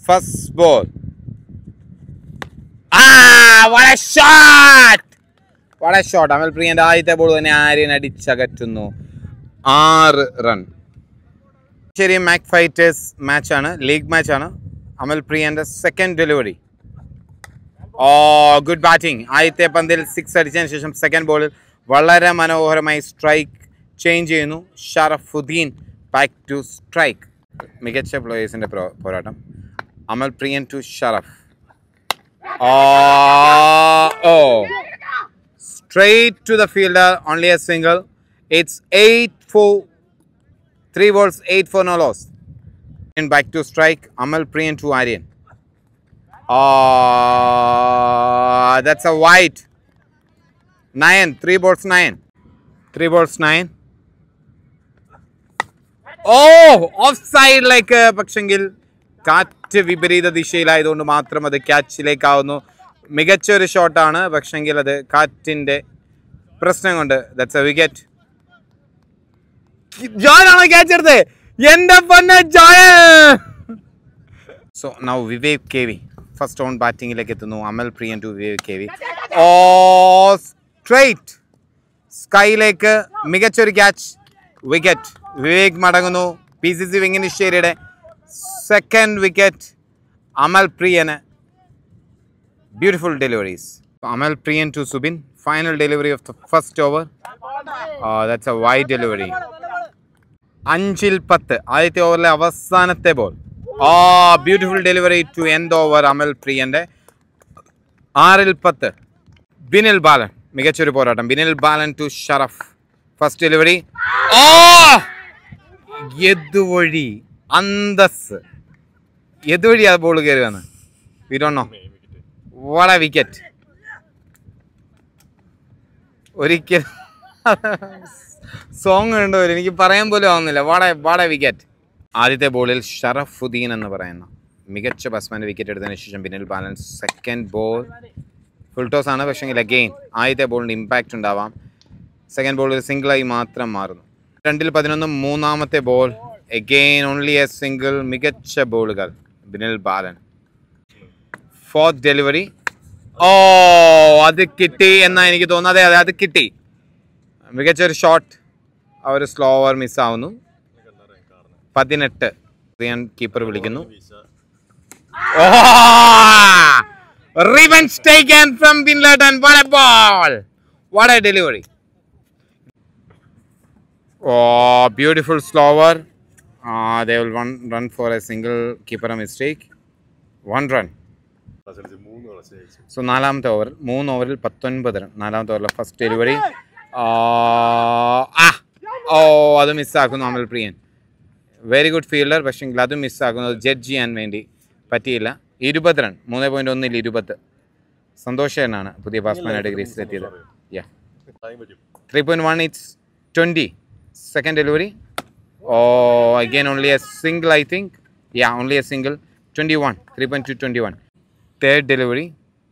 First ball ആ what a shot what a shot Amal പ്രിയന്റെ ആദ്യത്തെ ബോൾ തന്നെ ആര്യൻ അടിച്ചകറ്റുന്നു ആറ് റൺ ശരി മാക് ഫൈറ്റേഴ്സ് മാച്ചാണ് ലീഗ് മാച്ചാണ് അമൽ പ്രിയന്റെ second delivery oh good batting ആദ്യത്തെ പന്തിൽ സിക്സ് അടിച്ചതിന് ശേഷം സെക്കൻഡ് ബോളിൽ വളരെ മനോഹരമായി സ്ട്രൈക്ക് ചേഞ്ച് ചെയ്യുന്നു ഷറഫുദ്ദീൻ ബാക്ക് ടു സ്ട്രൈക്ക് മികച്ച പ്ലേയേഴ്സിന്റെ പോരാട്ടം Amal Priyan to Sharaf oh straight to the fielder, only a single. It's 8 for 3 balls, 8 for no loss. And back to strike, Amal Priyan to Aryan. Ah, that's a white. 9, 3 balls, 9. 3 balls, 9. Oh off side like പക്ഷെങ്കിൽ കാറ്റ് വിപരീത ദിശയിലായതുകൊണ്ട് മാത്രം അത് ക്യാച്ചിലേക്കാവുന്നു മികച്ച ഒരു ഷോട്ടാണ് പക്ഷെങ്കിൽ അത് കാറ്റിന്റെ പ്രശ്നം കൊണ്ട് ദാറ്റ്സ് എ വിക്കറ്റ് ജോയാണോ ക്യാച്ച് എടുത്തത് എന്റെ പൊന്നെ ജോയ so now Vivek K V first on ബാറ്റിംഗിലേക്ക് എത്തുന്നു Amal Priyan to Vivek K V oh straight സ്കൈയിലേക്ക് മികച്ചൊരു ക്യാച്ച് വിക്കറ്റ് വിവേക് മടങ്ങുന്നു പി സി സി വെങ്ങിനിശ്ശേരിയുടെ സെക്കൻഡ് വിക്കറ്റ് അമൽ പ്രിയന് beautiful deliveries Amal Priyan to Subin final delivery of the first over that's a wide delivery അഞ്ചിൽ പത്ത് ആദ്യത്തെ ഓവറിലെ അവസാനത്തെ ബോൾ ആ beautiful delivery to end over Amal പ്രിയന്റെ ആറിൽ പത്ത് ബിനിൽ ബാലൻ മികച്ചൊരു പോരാട്ടം Binil Balan to Sharaf first delivery oh എതുവഴി അന്തസ് എതുവഴി ആ ബോൾ കയറി വന്ന് വി ഡോണ്ട് നോ വാട വിക്കറ്റ് ഒരിക്കൽ സോങ് ഉണ്ടോ എനിക്ക് പറയാൻ പോലും ആവുന്നില്ല വാട വാട വിക്കറ്റ് ആദ്യത്തെ ബോളിൽ ഷറഫുദ്ദീൻ എന്ന് പറയുന്ന മികച്ച ബാറ്റ്സ്മാൻ്റെ വിക്കറ്റ് എടുത്തതിന് ശേഷം ബിനിൽ ബാലൻസ് സെക്കൻഡ് ബോൾ ഫുൾ ടോസ് ആണ് പക്ഷേ അഗെയിൻ ആദ്യത്തെ ബോളിൻ്റെ ഇമ്പാക്റ്റ് ഉണ്ടാവാം സെക്കൻഡ് ബോളിൽ സിംഗിളായി മാത്രം മാറുന്നു രണ്ടിൽ പതിനൊന്ന് മൂന്നാമത്തെ ball again only a single മികച്ച ബോളുകൾ Binil Balan fourth delivery oh അത് കിട്ടി എന്നാ എനിക്ക് തോന്നുന്നത് അതെ അതെ അത് കിട്ടി മികച്ചൊരു ഷോട്ട് ആ ഒരു സ്ലോ ഓവർ മിസ്സാവുന്നു പതിനെട്ട് റിയൻ കീപ്പർ വിളിക്കുന്നു റിവൻസ് ടേക്കൻ ഫ്രം ബിൻലട്ടൻ what a ball what a delivery oh beautiful slower they will one run for a single keeper a mistake one run മൂന്ന് കളച്ച് ജയിച്ചു സോ നാലാമത്തെ ഓവർ മൂന്ന് ഓവറിൽ പത്തൊൻപത് റൺ നാലാമത്തെ ഓവറിലെ ഫസ്റ്റ് ഡെലിവറി ആ ഓ അത് മിസ്സാക്കുന്നു Amal Priyan very good fielder പക്ഷെങ്കിൽ അത് മിസ്സാക്കുന്നു അത് ജഡ്ജ് ചെയ്യാൻ വേണ്ടി പറ്റിയില്ല ഇരുപത് റൺ മൂന്ന് പോയിന്റ് ഒന്നിൽ ഇരുപത് സന്തോഷനാണ് പുതിയ ബാറ്റ്സ്മാനായിട്ട് ഗ്രീസിലെത്തിയത് യാ ടൈം പറ്റും three point one it's twenty second delivery oh again only a single I think yeah only a single twenty one three point two twenty one third delivery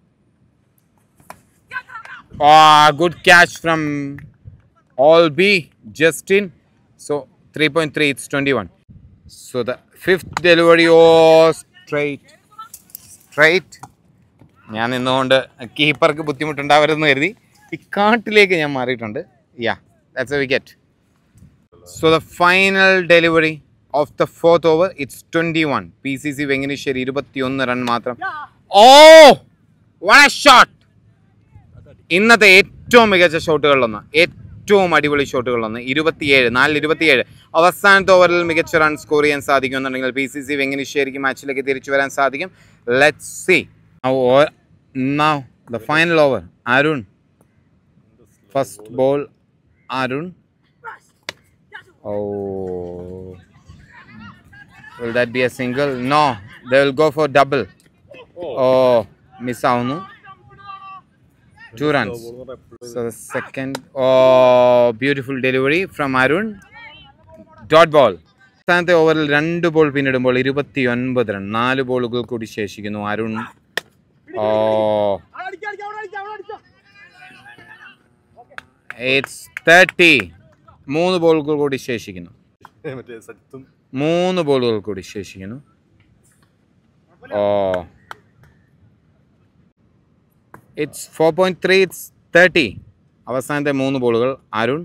Ah, good catch from all B, Justin. So 3.3, it's 21. So the fifth delivery was straight. Straight. ഞാൻ നിന്നുകൊണ്ട് കീപ്പർക്ക് ബുദ്ധിമുട്ടുണ്ടാവരുതെന്ന് കരുതി ഈ കാട്ടിലേക്ക് ഞാൻ മാറിയിട്ടുണ്ട് yeah that's a wicket so the final delivery of the fourth over it's twenty one P C C Venganeswari ഇരുപത്തിയൊന്ന് run മാത്രം ഓ one A shot ഇന്നത്തെ ഏറ്റവും മികച്ച ഷോട്ടുകളിലൊന്ന് ഏറ്റവും അടിപൊളി ഷോട്ടുകളിലൊന്ന് ഇരുപത്തിയേഴ് നാലിൽ ഇരുപത്തിയേഴ് അവസാനത്തെ ഓവറിൽ മികച്ച റൺ സ്കോർ ചെയ്യാൻ സാധിക്കുമെന്നുണ്ടെങ്കിൽ പി സി സി വെങ്ങനിശ്ശേരിക്ക് മാച്ചിലേക്ക് തിരിച്ചു വരാൻ സാധിക്കും let see now the final over Arun first ball Arun oh will that be a single no they will go for double oh മിസ്സാവുന്നു two runs. So the second, oh, beautiful delivery from Arun. Dot ball. അവസാനത്തെ ഓവറിൽ രണ്ട് ball പിന്നിടുമ്പോൾ ഇരുപത്തി ഒൻപത് run നാല് ബോളുകൾ കൂടി ശേഷിക്കുന്നു അരുൺ ഓ ഇറ്റ്സ് തേർട്ടി മൂന്ന് ബോളുകൾ കൂടി ശേഷിക്കുന്നു മറ്റേ സറ്റും മൂന്ന് ബോളുകൾ കൂടി ശേഷിക്കുന്നു Oh. It's 4.3, it's 30. അവസാനത്തെ മൂന്ന് ബോളുകൾ Arun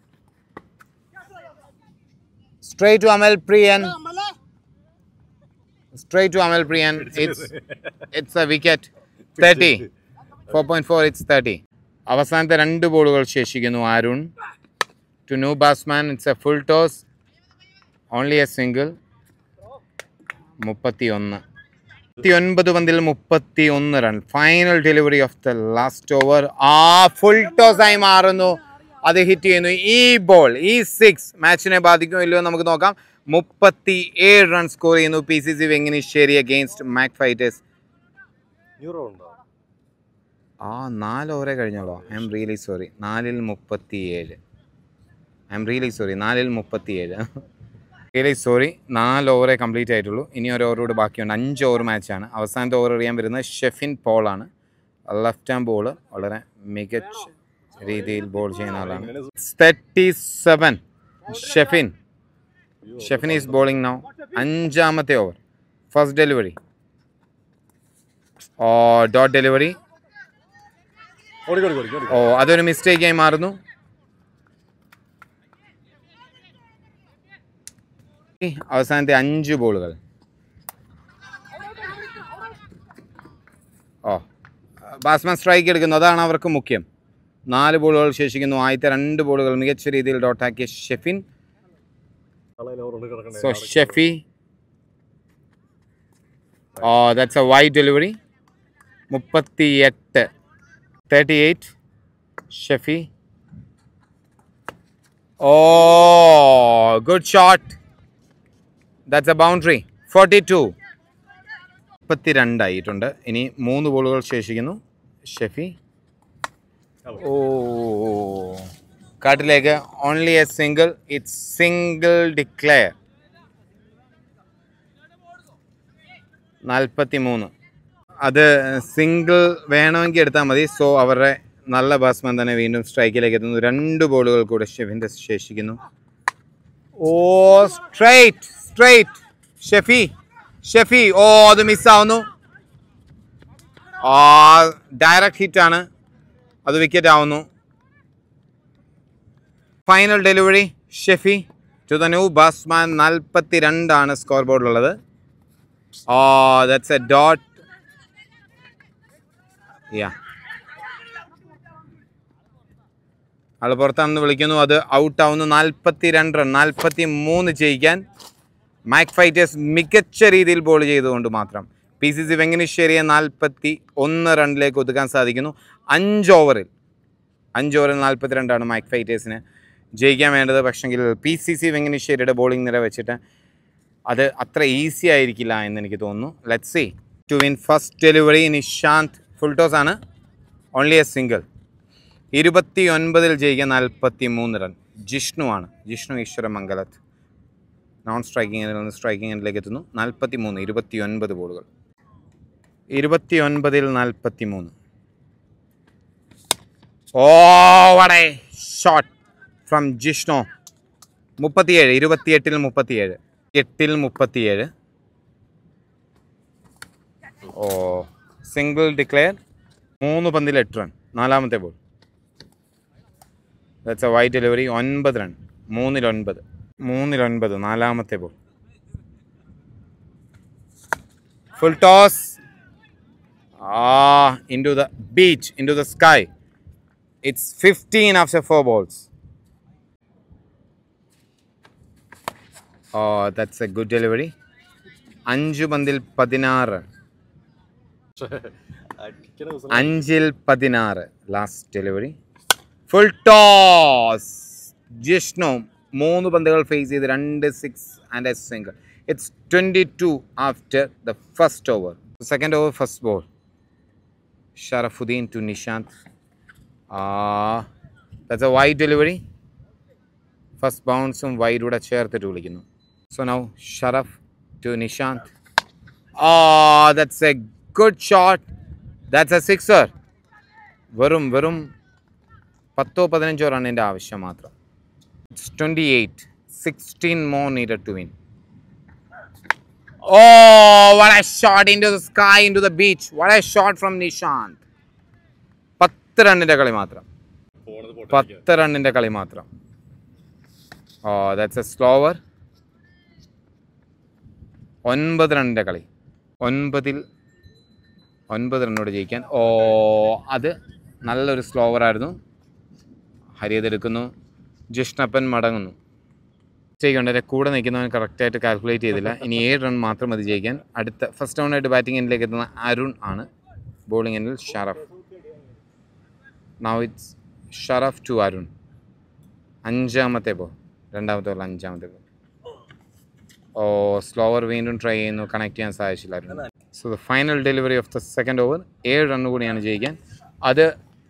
straight to Amal Priyan straight to Amal Priyan it's it's a wicket thirty four point four it's thirty അവസാനത്തെ രണ്ട് ബോളുകൾ ശേഷിക്കുന്നു Arun to new batsman it's a full toss only a single മുപ്പത്തി ഒന്ന് മുപ്പത്തി ഒൻപത് പന്തിൽ മുപ്പത്തി ഒന്ന് run final delivery of the last over ആ ഫുൾ ടോസ് ആയി മാറുന്നു അത് ഹിറ്റ് ചെയ്യുന്നു ഈ ബോൾ ഈ സിക്സ് മാച്ചിനെ ബാധിക്കുമോ ഇല്ലയോ നമുക്ക് നോക്കാം മുപ്പത്തി ഏഴ് റൺ സ്കോർ ചെയ്യുന്നു P C C Vengineserry against Mac Fighters ന്യൂറോ ഉണ്ടോ ആ നാല് ഓവറേ കഴിഞ്ഞോളൂ ഐ എം റിയലി സോറി നാലിൽ മുപ്പത്തി ഏഴ് ഐ എം റിയലി സോറി നാലിൽ മുപ്പത്തി ഏഴ് റിയലി സോറി നാല് ഓവറേ കംപ്ലീറ്റ് ആയിട്ടുള്ളൂ ഇനി ഒരു ഓവർ കൂടി ബാക്കിയുണ്ട് അഞ്ച് ഓവർ മാച്ചാണ് അവസാനത്തെ ഓവർ എറിയാൻ വരുന്നത് ഷെഫിൻ പോളാണ് ലെഫ്റ്റ് ഹാൻഡ് ബോൾ വളരെ മികച്ച രീതിയിൽ ബോൾ ചെയ്യുന്ന ആളാണ് thirty seven Shefin Shefin is bowling now അഞ്ചാമത്തെ over first delivery oh dot delivery ഓടി ഓടി ഓടി ഓടി ഓ അതൊരു മിസ്റ്റേക്കായി മാറുന്നു ഈ അവസാനത്തെ അഞ്ച് ബോളുകൾ ഓ ബാറ്റ്സ്മാൻ സ്ട്രൈക്ക് എടുക്കുന്നു അതാണ് അവർക്ക് മുഖ്യം നാല് ബോളുകൾ ശേഷിക്കുന്നു ആദ്യത്തെ രണ്ട് ബോളുകൾ മികച്ച രീതിയിൽ ഡോട്ടാക്കിയ ഷെഫിൻ നാളെ ഓവർ കിടക്കണ്ടേ so Shefi oh that's a wide delivery മുപ്പത്തി എട്ട് thirty eight Shefi oh good shot that's a boundary forty two മുപ്പത്തി രണ്ടായിട്ടുണ്ട് ഇനി മൂന്ന് ബോളുകൾ ശേഷിക്കുന്നു ഷെഫി ഓ കാട്ടിലേക്ക് only a single it's single declare നാൽപ്പത്തി മൂന്ന് അത് സിംഗിൾ വേണമെങ്കിൽ എടുത്താൽ മതി സോ അവരുടെ നല്ല ബാറ്റ്സ്മാൻ തന്നെ വീണ്ടും സ്ട്രൈക്കിലേക്ക് എത്തുന്നു രണ്ട് ബോളുകൾ കൂടെ ഷെഫിൻ്റെ ശേഷിക്കുന്നു oh straight straight Shefi Shefi oh അത് മിസ്സാവുന്നു ആ ഡയറക്റ്റ് ഹിറ്റാണ് അത് വിക്കറ്റ് ആവുന്നു final delivery Shefi to the new batsman നാൽപ്പത്തി രണ്ടാണ് സ്കോർ ബോർഡിലുള്ളത് oh that's a dot yeah ആൾ പുറത്താണെന്ന് വിളിക്കുന്നു അത് ഔട്ട് ആവുന്നു നാൽപ്പത്തി രണ്ട് റൺ നാൽപ്പത്തി മൂന്ന് ജയിക്കാൻ മാക് ഫൈറ്റേഴ്സ് മികച്ച രീതിയിൽ ബോൾ ചെയ്തുകൊണ്ട് മാത്രം പി സി സി വെങ്ങനശ്ശേരിയെ നാൽപ്പത്തി ഒന്ന് റണ്ണിലേക്ക് ഒതുക്കാൻ സാധിക്കുന്നു അഞ്ച് ഓവറിൽ അഞ്ച് ഓവറിൽ നാൽപ്പത്തി രണ്ടാണ് മാക് ഫൈറ്റേഴ്സിന് ജയിക്കാൻ വേണ്ടത് പക്ഷെങ്കിൽ പി സി സി വെങ്ങനശ്ശേരിയുടെ ബോളിംഗ് നിര വെച്ചിട്ട് അത് അത്ര ഈസി ആയിരിക്കില്ല എന്ന് എനിക്ക് തോന്നുന്നു let see to win first delivery Nishant full toss ആണ് ഓൺലി എ സിംഗിൾ ഇരുപത്തി ഒൻപതിൽ ജയിക്കാൻ നാൽപ്പത്തി മൂന്ന് റൺ ജിഷ്ണു ആണ് ജിഷ്ണു ഈശ്വര മംഗലത്ത് നോൺ സ്ട്രൈക്കിംഗ് എൻഡിൽ നിന്ന് സ്ട്രൈക്കിംഗ് എൻഡിലേക്ക് എത്തുന്നു നാൽപ്പത്തി മൂന്ന് ഇരുപത്തി ഒൻപത് ബോളുകൾ ഇരുപത്തി ഒൻപതിൽ നാൽപ്പത്തി മൂന്ന് ഓ വടേ ഷോട്ട് ഫ്രം ജിഷ്ണു മുപ്പത്തിയേഴ് ഇരുപത്തിയെട്ടിൽ മുപ്പത്തിയേഴ് എട്ടിൽ മുപ്പത്തിയേഴ് ഓ സിംഗിൾ ഡിക്ലെയർ മൂന്ന് പന്തിൽ എട്ട് റൺ നാലാമത്തെ ball that's a wide delivery ഒൻപത് റൺ മൂന്നിൽ ഒൻപത് മൂന്നിൽ ഒൻപത് നാലാമത്തെ ബോൾ ഫുൾ ടോസ് ആ into the beach into the sky it's fifteen after four balls oh that's a good delivery അഞ്ച് പന്തിൽ പതിനാറ് അടിക്കണ ദിവസം അഞ്ചിൽ പതിനാറ് last delivery full toss Jishnu മൂന്ന് പന്തുകൾ ഫേസ് ചെയ്ത് രണ്ട് six and a single it's twenty two after the first over second over first ball Sharafuddin to Nishant that's a wide delivery first ബൗൺസും വൈഡൂടെ ചേർത്തിട്ട് വിളിക്കുന്നു so now Sharaf to Nishant ആ that's a good shot that's a sixer വെറും വെറും പത്തോ പതിനഞ്ചോ റണ്ണിൻ്റെ ആവശ്യം മാത്രം it's twenty eight sixteen more needed to win Oh, what a shot into the sky, into the beach. What a shot from Nishant. പത്ത് റണ്ണിന്റെ കളി മാത്രം പോണത് പോട്ടെ പത്ത് റണ്ണിന്റെ കളി മാത്രം ഓ ദാറ്റ്സ് എ സ്ലോവർ ഒൻപത് റണ്ണിന്റെ കളി ഒൻപതിൽ ഒൻപത് റണ്ണോട് ജയിക്കാൻ ഓ അത് നല്ലൊരു സ്ലോവർ ആയിരുന്നു ഹരിയത് എടുക്കുന്നു ജിഷ്ണപ്പൻ മടങ്ങുന്നു ചെയ്യണ്ട എൻ്റെ കൂടെ നിൽക്കുന്നവൻ കറക്റ്റായിട്ട് കാൽക്കുലേറ്റ് ചെയ്തില്ല ഇനി ഏഴ് റൺ മാത്രം മതി ജയിക്കാൻ അടുത്ത ഫസ്റ്റ് റൗണ്ടായിട്ട് ബാറ്റിംഗ് എൻഡിലേക്ക് എത്തുന്ന അരുൺ ആണ് ബോളിംഗ് എൻഡിൽ Sharaf now it's Sharaf to Arun അഞ്ചാമത്തെ ബോൾ രണ്ടാമത്തെ ബോൾ അഞ്ചാമത്തെ ബോൾ ഓ സ്ലോവർ വീണ്ടും ട്രൈ ചെയ്യുന്നു കണക്ട് ചെയ്യാൻ സാധിച്ചില്ല Arun so the final delivery of the second over ഏഴ് റൺ കൂടിയാണ് ജയിക്കാൻ അത്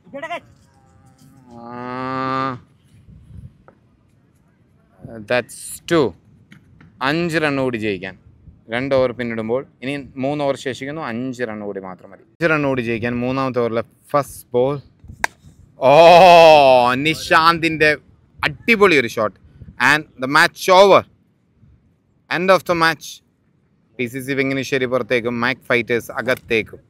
ദാറ്റ്സ് ടു അഞ്ച് റൺ കൂടി ജയിക്കാൻ രണ്ട് ഓവർ പിന്നിടുമ്പോൾ ഇനി മൂന്ന് ഓവർ ശേഷിക്കുന്നു അഞ്ച് റൺ കൂടി മാത്രം മതി അഞ്ച് റൺ കൂടി ജയിക്കാൻ മൂന്നാമത്തെ ഓവറിലെ ഫസ്റ്റ് ബോൾ ഓ നിശാന്തിൻ്റെ അടിപൊളി ഒരു shot and the match over end of the match P C C Vengineserry പുറത്തേക്കും മാക് ഫൈറ്റേഴ്സ് അകത്തേക്കും